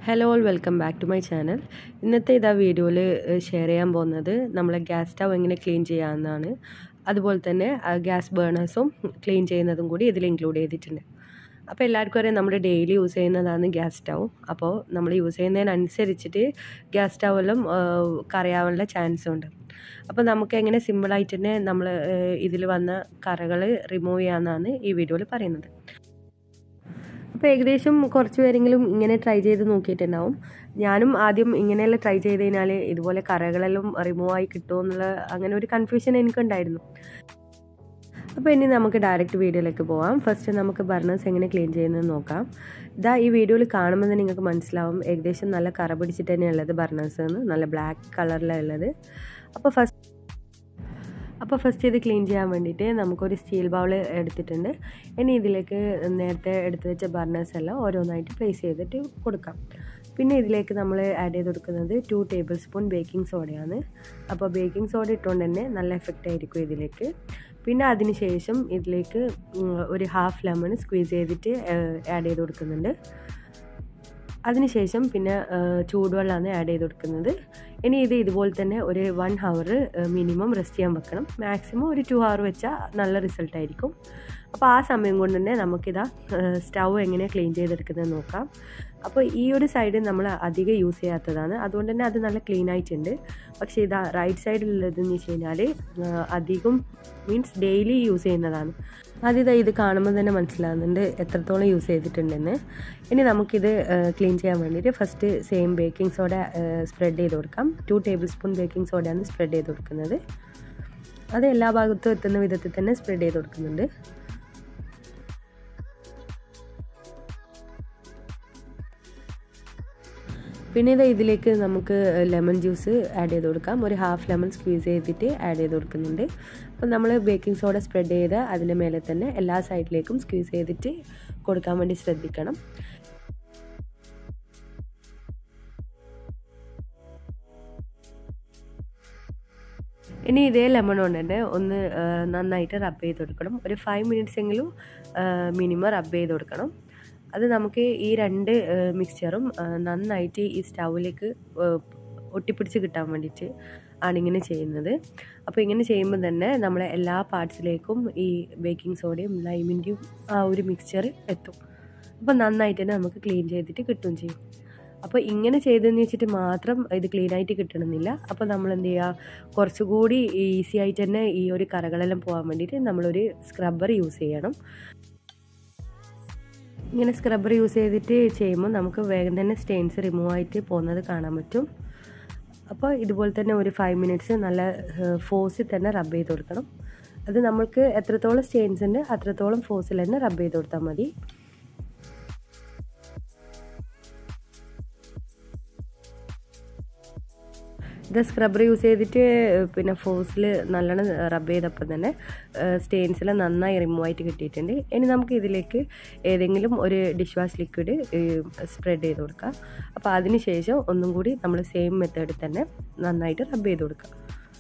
hello all welcome back to my channel ഇന്നത്തെ ഇതാ വീഡിയോയിൽ ഷെയർ ചെയ്യാൻ പോകുന്നത് നമ്മളെ ഗ്യാസ് സ്റ്റവ് എങ്ങനെ ക്ലീൻ ചെയ്യാമെന്നാണ് അതുപോലെ തന്നെ ഗ്യാസ് ബേണേഴ്സും ക്ലീൻ ചെയ്യുന്നതും കൂടി ഇതിൽ ഇൻക്ലൂഡ് ചെയ്തിട്ടുണ്ട് അപ്പോൾ എല്ലാവർക്കും അറിയാം നമ്മൾ ഡെയിലി യൂസ് ചെയ്യുന്നതാണ് ഗ്യാസ് സ്റ്റവ് അപ്പോൾ നമ്മൾ യൂസ് ചെയ്യുന്നതിനനുസരിച്ചിട്ട് ഗ്യാസ് സ്റ്റൗവെല്ലാം കറിയാവാനുള്ള ചാൻസ് ഉണ്ട് അപ്പോൾ നമുക്ക് എങ്ങനെ സിമ്പിളായിട്ട് തന്നെ നമ്മൾ ഇതിൽ വന്ന കറകൾ റിമൂവ് ചെയ്യാമെന്നാണ് ഈ വീഡിയോയിൽ പറയുന്നത് അപ്പോൾ ഏകദേശം കുറച്ച് പേരെങ്കിലും ഇങ്ങനെ ട്രൈ ചെയ്ത് നോക്കിയിട്ടുണ്ടാവും ഞാനും ആദ്യം ഇങ്ങനെയെല്ലാം ട്രൈ ചെയ്ത് കഴിഞ്ഞാൽ ഇതുപോലെ കറകളെല്ലാം റിമൂവ് ആയി കിട്ടുമോ എന്നുള്ള അങ്ങനെ ഒരു കൺഫ്യൂഷൻ എനിക്കുണ്ടായിരുന്നു അപ്പോൾ ഇനി നമുക്ക് ഡയറക്റ്റ് വീഡിയോയിലേക്ക് പോവാം ഫസ്റ്റ് നമുക്ക് ബർണേഴ്സ് എങ്ങനെ ക്ലീൻ ചെയ്യുന്നത് നോക്കാം ഇതാ ഈ വീഡിയോയിൽ കാണുമ്പോൾ തന്നെ നിങ്ങൾക്ക് മനസ്സിലാവും ഏകദേശം നല്ല കറ പിടിച്ചിട്ട് തന്നെയുള്ളത് ബർണേഴ്സ് എന്ന് നല്ല ബ്ലാക്ക് കളറിലുള്ളത് അപ്പോൾ ഫസ്റ്റ് അപ്പോൾ ഫസ്റ്റ് ഇത് ക്ലീൻ ചെയ്യാൻ വേണ്ടിയിട്ട് നമുക്കൊരു സ്റ്റീൽ ബൗൾ എടുത്തിട്ടുണ്ട് ഇനി ഇതിലേക്ക് നേരത്തെ എടുത്തു വെച്ച ബർണേഴ്സ് എല്ലാം ഓരോന്നായിട്ട് പ്ലേസ് ചെയ്തിട്ട് കൊടുക്കാം പിന്നെ ഇതിലേക്ക് നമ്മൾ ആഡ് ചെയ്ത് കൊടുക്കുന്നത് ടു ടേബിൾ സ്പൂൺ ബേക്കിംഗ് സോഡയാണ് അപ്പോൾ ബേക്കിംഗ് സോഡ ഇട്ടുകൊണ്ട് തന്നെ നല്ല എഫക്റ്റ് ആയിരിക്കും ഇതിലേക്ക് പിന്നെ അതിന് ശേഷം ഇതിലേക്ക് ഒരു ഹാഫ് ലെമൺ സ്ക്വീസ് ചെയ്തിട്ട് ആഡ് ചെയ്ത് കൊടുക്കുന്നുണ്ട് അതിനുശേഷം പിന്നെ ചൂടുവെള്ളമാണ് ആഡ് ചെയ്ത് കൊടുക്കുന്നത് ഇനി ഇത് ഇതുപോലെ തന്നെ ഒരു വൺ ഹവർ മിനിമം റെസ്റ്റ് ചെയ്യാൻ വെക്കണം മാക്സിമം ഒരു ടു ഹവർ വെച്ചാൽ നല്ല റിസൾട്ട് ആയിരിക്കും അപ്പോൾ ആ സമയം കൊണ്ട് തന്നെ നമുക്കിതാ സ്റ്റൗ എങ്ങനെ ക്ലീൻ ചെയ്തെടുക്കുന്നത് നോക്കാം അപ്പോൾ ഈ ഒരു സൈഡ് നമ്മൾ അധികം യൂസ് ചെയ്യാത്തതാണ് അതുകൊണ്ട് തന്നെ അത് നല്ല ക്ലീൻ ആയിട്ടുണ്ട് പക്ഷേ ഇതാ റൈറ്റ് സൈഡിലുള്ളതെന്ന് വെച്ച് കഴിഞ്ഞാൽ അധികം മീൻസ് ഡെയിലി യൂസ് ചെയ്യുന്നതാണ് ആദ്യത്തെ ഇത് കാണുമ്പോൾ തന്നെ മനസ്സിലാകുന്നുണ്ട് എത്രത്തോളം യൂസ് ചെയ്തിട്ടുണ്ടെന്ന് ഇനി നമുക്കിത് ക്ലീൻ ചെയ്യാൻ വേണ്ടിയിട്ട് first same baking soda spread ചെയ്ത് കൊടുക്കാം ടു ടേബിൾ സ്പൂൺ ബേക്കിംഗ് സോഡയാണ് സ്പ്രെഡ് ചെയ്ത് കൊടുക്കുന്നത് അത് എല്ലാ ഭാഗത്തും എത്തുന്ന വിധത്തിൽ തന്നെ സ്പ്രെഡ് ചെയ്ത് കൊടുക്കുന്നുണ്ട് പിന്നെ ഇത് ഇതിലേക്ക് നമുക്ക് ലെമൺ ജ്യൂസ് ആഡ് ചെയ്ത് കൊടുക്കാം ഒരു ഹാഫ് ലെമൺ സ്ക്വീസ് ചെയ്തിട്ട് ആഡ് ചെയ്ത് കൊടുക്കുന്നുണ്ട് അപ്പോൾ നമ്മൾ ബേക്കിംഗ് സോഡ സ്പ്രെഡ് ചെയ്ത് അതിൻ്റെ മേലെ തന്നെ എല്ലാ സൈഡിലേക്കും സ്ക്വീസ് ചെയ്തിട്ട് കൊടുക്കാൻ വേണ്ടി ശ്രദ്ധിക്കണം ഇനി ഇതേ ലെമൺ കൊണ്ട് തന്നെ ഒന്ന് നന്നായിട്ട് റബ്ബ് ചെയ്ത് കൊടുക്കണം ഒരു ഫൈവ് മിനിറ്റ്സ് എങ്കിലും മിനിമം റബ്ബ് ചെയ്ത് കൊടുക്കണം അത് നമുക്ക് ഈ രണ്ട് മിക്സ്ചറും നന്നായിട്ട് ഈ സ്റ്റൗവിലേക്ക് ഒട്ടിപ്പിടിച്ച് കിട്ടാൻ വേണ്ടിയിട്ട് ആണ് ഇങ്ങനെ ചെയ്യുന്നത് അപ്പോൾ ഇങ്ങനെ ചെയ്യുമ്പോൾ തന്നെ നമ്മളെ എല്ലാ പാർട്സിലേക്കും ഈ ബേക്കിംഗ് സോഡയും ലൈമിൻ്റെയും ആ ഒരു മിക്സ്ചർ എത്തും അപ്പോൾ നന്നായിട്ട് തന്നെ നമുക്ക് ക്ലീൻ ചെയ്തിട്ട് കിട്ടുകയും ചെയ്യും അപ്പോൾ ഇങ്ങനെ ചെയ്തെന്ന് വെച്ചിട്ട് മാത്രം ഇത് ക്ലീൻ ആയിട്ട് കിട്ടണമെന്നില്ല അപ്പോൾ നമ്മൾ എന്ത് ചെയ്യുക കുറച്ചുകൂടി ഈസി ആയിട്ട് തന്നെ ഈ ഒരു കറകളെല്ലാം പോകാൻ വേണ്ടിയിട്ട് നമ്മളൊരു സ്ക്രബ്ബർ യൂസ് ചെയ്യണം ഇങ്ങനെ സ്ക്രബ്ബർ യൂസ് ചെയ്തിട്ട് ചെയ്യുമ്പോൾ നമുക്ക് വേഗം തന്നെ സ്റ്റെയിൻസ് റിമൂവ് ആയിട്ട് പോകുന്നത് കാണാൻ പറ്റും അപ്പോൾ ഇതുപോലെ തന്നെ ഒരു ഫൈവ് മിനിറ്റ്സ് നല്ല ഫോഴ്സിൽ തന്നെ റബ്ബ് ചെയ്ത് കൊടുക്കണം അത് നമ്മൾക്ക് എത്രത്തോളം സ്റ്റെയിൻസ് ഉണ്ട് അത്രത്തോളം ഫോഴ്സിൽ തന്നെ റബ്ബ് ചെയ്ത് കൊടുത്താൽ മതി ഇത് സ്ക്രബ്ബർ യൂസ് ചെയ്തിട്ട് പിന്നെ ഫോഴ്സിൽ നല്ലോണം റബ്ബ് ചെയ്തപ്പോൾ തന്നെ സ്റ്റെയിൻസിൽ നന്നായി റിമൂവ് ആയിട്ട് കിട്ടിയിട്ടുണ്ട് ഇനി നമുക്ക് ഇതിലേക്ക് ഏതെങ്കിലും ഒരു ഡിഷ് വാഷ് ലിക്വിഡ് സ്പ്രെഡ് ചെയ്ത് കൊടുക്കുക അപ്പോൾ അതിന് ശേഷം ഒന്നും കൂടി നമ്മൾ സെയിം മെത്തേഡിൽ തന്നെ നന്നായിട്ട് റബ്ബ് ചെയ്ത് കൊടുക്കുക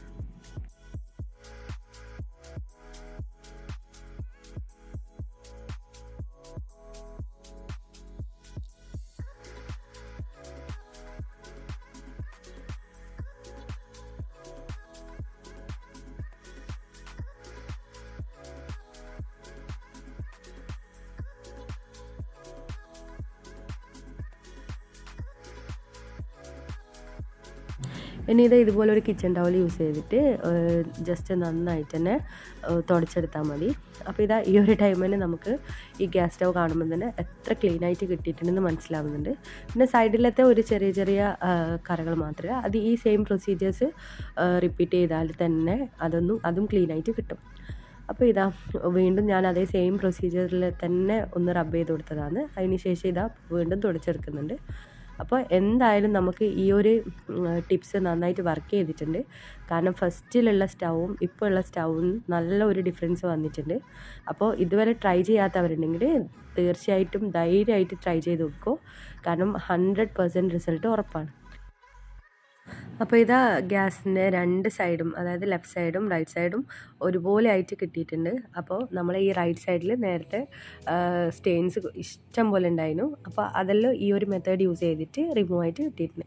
ഇനി ഇത് ഇതുപോലെ ഒരു കിച്ചൺ ടവൽ യൂസ് ചെയ്തിട്ട് ജസ്റ്റ് നന്നായിട്ട് തന്നെ തുടച്ചെടുത്താൽ മതി അപ്പോൾ ഇതാ ഈ ഒരു ടൈം തന്നെ നമുക്ക് ഈ ഗ്യാസ് സ്റ്റവ് കാണുമ്പോൾ തന്നെ എത്ര ക്ലീൻ ആയിട്ട് കിട്ടിയിട്ടുണ്ടെന്ന് മനസ്സിലാവുന്നുണ്ട് പിന്നെ സൈഡിലത്തെ ഒരു ചെറിയ ചെറിയ കറകൾ മാത്രമേ അത് ഈ സെയിം പ്രൊസീജിയേഴ്സ് റിപ്പീറ്റ് ചെയ്താൽ തന്നെ അതൊന്നും അതും ക്ലീൻ ആയിട്ട് കിട്ടും അപ്പോൾ ഇതാ വീണ്ടും ഞാൻ അതേ സെയിം പ്രൊസീജിയറിൽ തന്നെ ഒന്ന് റബ്ബ് ചെയ്ത് കൊടുത്തതാണ് അതിന് ശേഷം ഇതാ വീണ്ടും തുടച്ചെടുക്കുന്നുണ്ട് അപ്പോൾ എന്തായാലും നമുക്ക് ഈ ഒരു ടിപ്സ് നന്നായിട്ട് വർക്ക് ചെയ്തിട്ടുണ്ട് കാരണം ഫസ്റ്റിലുള്ള സ്റ്റൗവും ഇപ്പോൾ ഉള്ള സ്റ്റൗവും നല്ല ഒരു ഡിഫറൻസ് വന്നിട്ടുണ്ട് അപ്പോൾ ഇതുവരെ ട്രൈ ചെയ്യാത്തവരുണ്ടെങ്കിൽ തീർച്ചയായിട്ടും ധൈര്യമായിട്ട് ട്രൈ ചെയ്ത് നോക്കൂ കാരണം ഹൺഡ്രഡ് പെർസെൻറ്റ് റിസൾട്ട് ഉറപ്പാണ് അപ്പോൾ ഇതാ ഗ്യാസിൻ്റെ രണ്ട് സൈഡും അതായത് ലെഫ്റ്റ് സൈഡും റൈറ്റ് സൈഡും ഒരുപോലെ ആയിട്ട് കിട്ടിയിട്ടുണ്ട് അപ്പോൾ നമ്മൾ ഈ റൈറ്റ് സൈഡിൽ നേരത്തെ സ്റ്റെയിൻസ് ഇഷ്ടം പോലെ ഉണ്ടായിരുന്നു അപ്പോൾ അതെല്ലാം ഈ ഒരു മെത്തേഡ് യൂസ് ചെയ്തിട്ട് റിമൂവ് ആയിട്ട് കിട്ടിയിട്ടുണ്ട്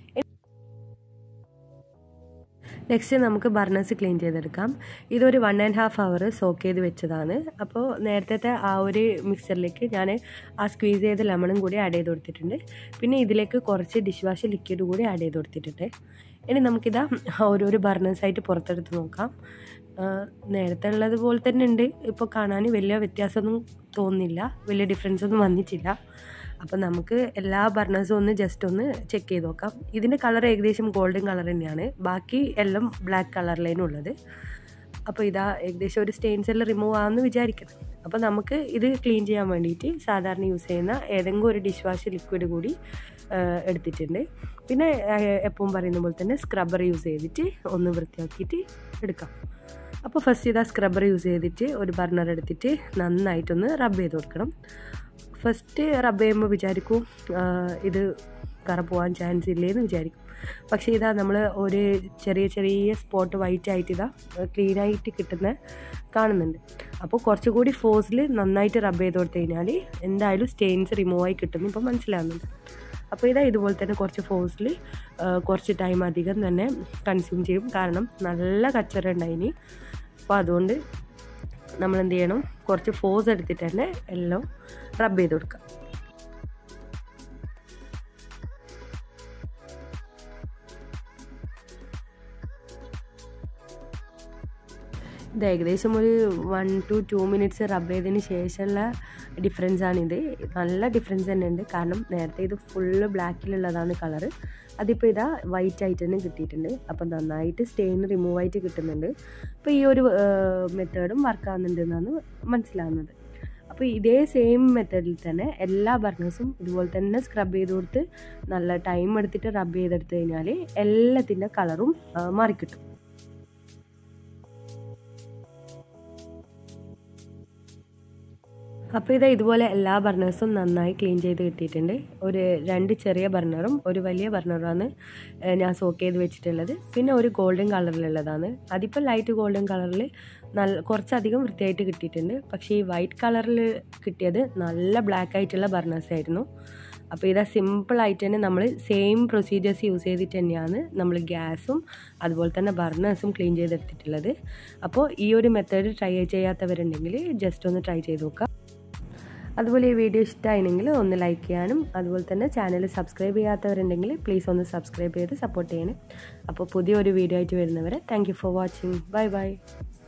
നെക്സ്റ്റ് നമുക്ക് ബർണേഴ്സ് ക്ലീൻ ചെയ്തെടുക്കാം ഇതൊരു one and half hour soak ചെയ്ത് വെച്ചതാണ് അപ്പോൾ നേരത്തെ ആ ഒരു മിക്സറിലേക്ക് ഞാൻ ആ സ്ക്വീസ് ചെയ്ത ലെമണും കൂടി ആഡ് ചെയ്ത് കൊടുത്തിട്ടുണ്ട് പിന്നെ ഇതിലേക്ക് കുറച്ച് ഡിഷ് വാഷ് ലിക്വിഡ് കൂടി ആഡ് ചെയ്ത് കൊടുത്തിട്ടുണ്ട് ഇനി നമുക്കിതാ ഓരോരോ ബർണേഴ്സായിട്ട് പുറത്തെടുത്ത് നോക്കാം നേരത്തെ ഉള്ളതുപോലെ തന്നെ ഉണ്ട് ഇപ്പോൾ കാണാൻ വലിയ വ്യത്യാസമൊന്നും തോന്നുന്നില്ല വലിയ ഡിഫറൻസ് ഒന്നും വന്നിട്ടില്ല അപ്പോൾ നമുക്ക് എല്ലാ ബർണേഴ്സും ഒന്ന് ജസ്റ്റ് ഒന്ന് ചെക്ക് ചെയ്ത് നോക്കാം ഇതിൻ്റെ കളർ ഏകദേശം ഗോൾഡൻ കളർ തന്നെയാണ് ബാക്കി എല്ലാം ബ്ലാക്ക് കളറിലേനും ഉള്ളത് അപ്പോൾ ഇതാ ഏകദേശം ഒരു സ്റ്റെയിൻസ് എല്ലാം റിമൂവ് ആകുമെന്ന് വിചാരിക്കണം അപ്പോൾ നമുക്ക് ഇത് ക്ലീൻ ചെയ്യാൻ വേണ്ടിയിട്ട് സാധാരണ യൂസ് ചെയ്യുന്ന ഏതെങ്കിലും ഒരു ഡിഷ് വാഷ് ലിക്വിഡ് കൂടി എടുത്തിട്ടുണ്ട് പിന്നെ എപ്പോഴും പറയുന്ന പോലെ തന്നെ സ്ക്രബ്ബർ യൂസ് ചെയ്തിട്ട് ഒന്ന് വൃത്തിയാക്കിയിട്ട് എടുക്കാം അപ്പോൾ ഫസ്റ്റ് ഇതാ സ്ക്രബ്ബർ യൂസ് ചെയ്തിട്ട് ഒരു ബർണർ എടുത്തിട്ട് നന്നായിട്ടൊന്ന് റബ്ബ് ചെയ്ത് കൊടുക്കണം ഫസ്റ്റ് റബ്ബ് ചെയ്യുമ്പോൾ വിചാരിക്കും ഇത് കറ പോകാൻ ചാൻസ് ഇല്ലേന്ന് വിചാരിക്കും പക്ഷേ ഇതാ നമ്മൾ ഒരു ചെറിയ ചെറിയ സ്പോട്ട് വൈറ്റ് ആയിട്ട് ഇതാ ക്ലീൻ ആയിട്ട് കിട്ടുന്ന കാണുന്നുണ്ട് അപ്പോൾ കുറച്ചുകൂടി ഫോഴ്സിൽ നന്നായിട്ട് റബ്ബ് ചെയ്ത് കൊടുത്തു കഴിഞ്ഞാൽ എന്തായാലും സ്റ്റെയിൻസ് റിമൂവ് ആയി കിട്ടുന്നു ഇപ്പോൾ മനസ്സിലാവുന്നുണ്ട് അപ്പോൾ ഇതാ ഇതുപോലെ തന്നെ കുറച്ച് ഫോഴ്സിൽ കുറച്ച് ടൈം അധികം തന്നെ കൺസ്യൂം ചെയ്യും കാരണം നല്ല കച്ചറ ഉണ്ടായിനി അപ്പോൾ അതുകൊണ്ട് നമ്മൾ എന്ത് ചെയ്യണം കുറച്ച് ഫോഴ്സ് എടുത്തിട്ട് തന്നെ എല്ലാം റബ്ബ് ചെയ്ത് കൊടുക്കുക ഇത് ഏകദേശം ഒരു വൺ ടു ടു മിനിറ്റ്സ് റബ്ബ് ചെയ്തതിന് ശേഷമുള്ള ഡിഫറൻസ് ആണിത് നല്ല ഡിഫറൻസ് തന്നെ ഉണ്ട് കാരണം നേരത്തെ ഇത് ഫുള്ള് ബ്ലാക്കിലുള്ളതാണ് കളറ് അതിപ്പോൾ ഇതാ വൈറ്റ് ആയിട്ട് തന്നെ കിട്ടിയിട്ടുണ്ട് അപ്പം നന്നായിട്ട് സ്റ്റെയിൻ റിമൂവ് ആയിട്ട് കിട്ടുന്നുണ്ട് അപ്പോൾ ഈ ഒരു മെത്തേഡും വർക്ക് ആവുന്നുണ്ട് എന്നാണ് മനസ്സിലാവുന്നത് അപ്പോൾ ഇതേ സെയിം മെത്തേഡിൽ തന്നെ എല്ലാ ബർണേഴ്സും ഇതുപോലെ തന്നെ സ്ക്രബ് ചെയ്ത് കൊടുത്ത് നല്ല ടൈം എടുത്തിട്ട് റബ്ബ് ചെയ്തെടുത്ത് കഴിഞ്ഞാൽ എല്ലാത്തിൻ്റെ കളറും മാറിക്കിട്ടും അപ്പോൾ ഇത് ഇതുപോലെ എല്ലാ ബർണേഴ്സും നന്നായി ക്ലീൻ ചെയ്ത് കിട്ടിയിട്ടുണ്ട് ഒരു രണ്ട് ചെറിയ ബർണറും ഒരു വലിയ ബർണറുമാണ് ഞാൻ സോക്ക് ചെയ്ത് വെച്ചിട്ടുള്ളത് പിന്നെ ഒരു ഗോൾഡൻ കളറിലുള്ളതാണ് അതിപ്പോൾ ലൈറ്റ് ഗോൾഡൻ കളറിൽ നല്ല കുറച്ചധികം വൃത്തിയായിട്ട് കിട്ടിയിട്ടുണ്ട് പക്ഷേ ഈ വൈറ്റ് കളറിൽ കിട്ടിയത് നല്ല ബ്ലാക്ക് ആയിട്ടുള്ള ബർണേഴ്സ് ആയിരുന്നു അപ്പോൾ ഇതാ സിമ്പിളായിട്ട് തന്നെ നമ്മൾ സെയിം പ്രൊസീജിയേഴ്സ് യൂസ് ചെയ്തിട്ട് തന്നെയാണ് നമ്മൾ ഗ്യാസും അതുപോലെ തന്നെ ബർണേഴ്സും ക്ലീൻ ചെയ്തെടുത്തിട്ടുള്ളത് അപ്പോൾ ഈ ഒരു മെത്തേഡ് ട്രൈ ചെയ്യാത്തവരുണ്ടെങ്കിൽ ജസ്റ്റ് ഒന്ന് ട്രൈ ചെയ്ത് നോക്കുക അതുപോലെ ഈ വീഡിയോ ഇഷ്ടമായിരുന്നെങ്കിൽ ഒന്ന് ലൈക്ക് ചെയ്യാനും അതുപോലെ തന്നെ ചാനൽ സബ്സ്ക്രൈബ് ചെയ്യാത്തവരുണ്ടെങ്കിൽ പ്ലീസ് ഒന്ന് സബ്സ്ക്രൈബ് ചെയ്ത് സപ്പോർട്ട് ചെയ്യണം അപ്പോൾ പുതിയൊരു വീഡിയോ ആയിട്ട് വരുന്നവരെ thank for watching bye by